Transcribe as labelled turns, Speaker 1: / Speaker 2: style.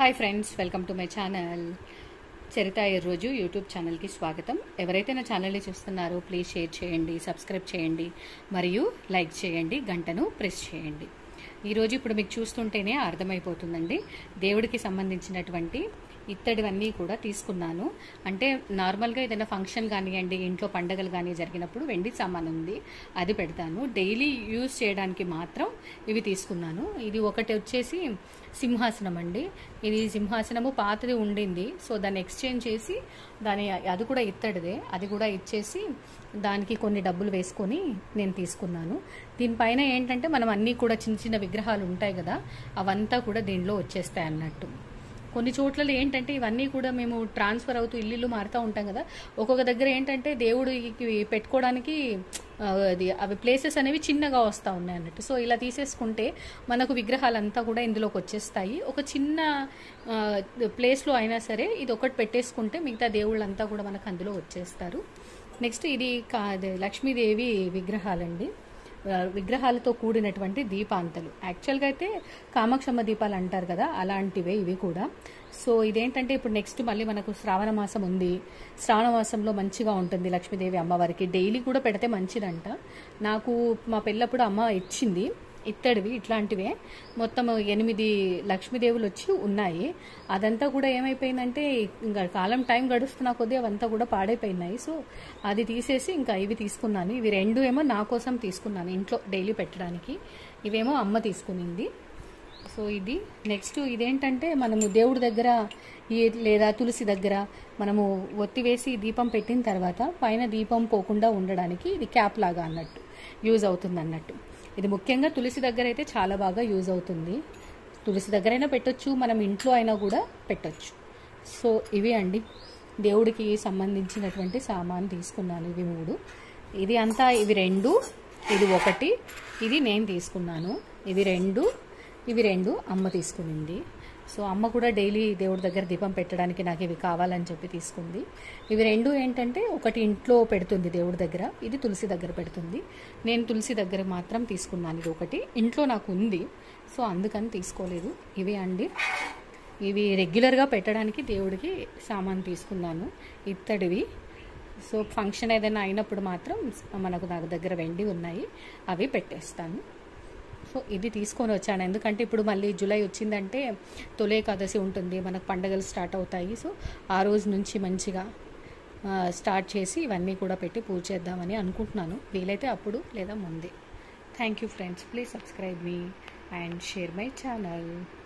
Speaker 1: hi friends welcome to my channel Charitha రోజు YouTube ఛానల్కి స్వాగతం ఎవరైతే నా ఛానల్ని చూస్తున్నారో ప్లీజ్ షేర్ చేయండి సబ్స్క్రైబ్ చేయండి మరియు లైక్ చేయండి గంటను ప్రెస్ చేయండి ఈరోజు ఇప్పుడు మీకు చూస్తుంటేనే అర్థమైపోతుందండి దేవుడికి సంబంధించినటువంటి ఇత్తడివన్నీ కూడా తీసుకున్నాను అంటే నార్మల్గా ఏదైనా ఫంక్షన్ కానివ్వండి ఇంట్లో పండగలు కానీ జరిగినప్పుడు వెండి సామాన్ ఉంది అది పెడతాను డైలీ యూజ్ చేయడానికి మాత్రం ఇవి తీసుకున్నాను ఇది ఒకటి వచ్చేసి సింహాసనం అండి ఇది సింహాసనము పాతది ఉండింది సో దాన్ని ఎక్స్చేంజ్ చేసి దాని అది కూడా ఇత్తడిదే అది కూడా ఇచ్చేసి దానికి కొన్ని డబ్బులు వేసుకొని నేను తీసుకున్నాను దీనిపైన ఏంటంటే మనం అన్నీ కూడా చిన్న చిన్న విగ్రహాలు ఉంటాయి కదా అవంతా కూడా దీనిలో వచ్చేస్తాయి అన్నట్టు కొన్ని చోట్ల ఏంటంటే ఇవన్నీ కూడా మేము ట్రాన్స్ఫర్ అవుతూ ఇల్లు మారుతూ ఉంటాం కదా ఒక్కొక్క దగ్గర ఏంటంటే దేవుడికి పెట్టుకోవడానికి ఆ, అది అవి ప్లేసెస్ అనేవి చిన్నగా వస్తూ ఉన్నాయి అన్నట్టు సో ఇలా తీసేసుకుంటే మనకు విగ్రహాలంతా కూడా ఇందులోకి వచ్చేస్తాయి ఒక చిన్న ఆ, ప్లేస్లో అయినా సరే ఇది ఒకటి పెట్టేసుకుంటే మిగతా దేవుళ్ళంతా కూడా మనకు అందులో వచ్చేస్తారు నెక్స్ట్ ఇది కా అదే లక్ష్మీదేవి విగ్రహాలండి ఆ, విగ్రహాలతో కూడినటువంటి దీపాంతలు యాక్చువల్గా అయితే కామాక్షమ్మ దీపాలు అంటారు కదా అలాంటివే ఇవి కూడా సో ఇదేంటంటే ఇప్పుడు నెక్స్ట్ మళ్ళీ మనకు శ్రావణ మాసం ఉంది శ్రావణ మాసంలో మంచిగా ఉంటుంది లక్ష్మీదేవి అమ్మవారికి డైలీ కూడా పెడితే మంచిదంట నాకు మా పెళ్ళప్పుడు అమ్మ ఇచ్చింది ఇత్తడివి ఇట్లాంటివే మొత్తం ఎనిమిది లక్ష్మీదేవులు వచ్చి ఉన్నాయి అదంతా కూడా ఏమైపోయిందంటే ఇంకా కాలం టైం గడుస్తున్న కొద్దీ అవంతా కూడా పాడైపోయినాయి సో అది తీసేసి ఇంకా ఇవి తీసుకున్నాను ఇవి రెండు ఏమో నా కోసం తీసుకున్నాను ఇంట్లో డైలీ పెట్టడానికి ఇవేమో అమ్మ తీసుకునింది సో ఇది నెక్స్ట్ ఇదేంటంటే మనము దేవుడి దగ్గర ఈ లేదా తులసి దగ్గర మనము ఒత్తి వేసి దీపం పెట్టిన తర్వాత పైన దీపం పోకుండా ఉండడానికి ఇది క్యాప్ లాగా అన్నట్టు యూజ్ అవుతుంది అన్నట్టు ఇది ముఖ్యంగా తులసి దగ్గర అయితే చాలా బాగా యూజ్ అవుతుంది తులసి దగ్గరైనా పెట్టొచ్చు మనం ఇంట్లో అయినా కూడా పెట్టొచ్చు సో ఇవి అండి దేవుడికి సంబంధించినటువంటి సామాన్ తీసుకున్నాను ఇవి మూడు ఇది అంతా ఇవి రెండు ఇది ఒకటి ఇది నేను తీసుకున్నాను ఇవి రెండు ఇవి రెండు అమ్మ తీసుకునింది సో అమ్మ కూడా డైలీ దేవుడి దగ్గర దీపం పెట్టడానికి నాకు ఇవి కావాలని చెప్పి తీసుకుంది ఇవి రెండు ఏంటంటే ఒకటి ఇంట్లో పెడుతుంది దేవుడి దగ్గర ఇది తులసి దగ్గర పెడుతుంది నేను తులసి దగ్గర మాత్రం తీసుకున్నాను ఇది ఒకటి ఇంట్లో నాకు ఉంది సో అందుకని తీసుకోలేదు ఇవి అండి ఇవి రెగ్యులర్గా పెట్టడానికి దేవుడికి సామాన్ తీసుకున్నాను ఇత్తడివి సో ఫంక్షన్ ఏదైనా అయినప్పుడు మాత్రం మనకు నాకు దగ్గర వెండి ఉన్నాయి అవి పెట్టేస్తాను సో ఇది తీసుకొని వచ్చాను ఎందుకంటే ఇప్పుడు మళ్ళీ జూలై వచ్చిందంటే తొలి ఏకాదశి ఉంటుంది మనకు పండగలు స్టార్ట్ అవుతాయి సో ఆ రోజు నుంచి మంచిగా ఆ, స్టార్ట్ చేసి ఇవన్నీ కూడా పెట్టి పూజ చేద్దామని అనుకుంటున్నాను వీలైతే అప్పుడు లేదా ముందే thank you friends please subscribe మీ అండ్ షేర్ మై ఛానల్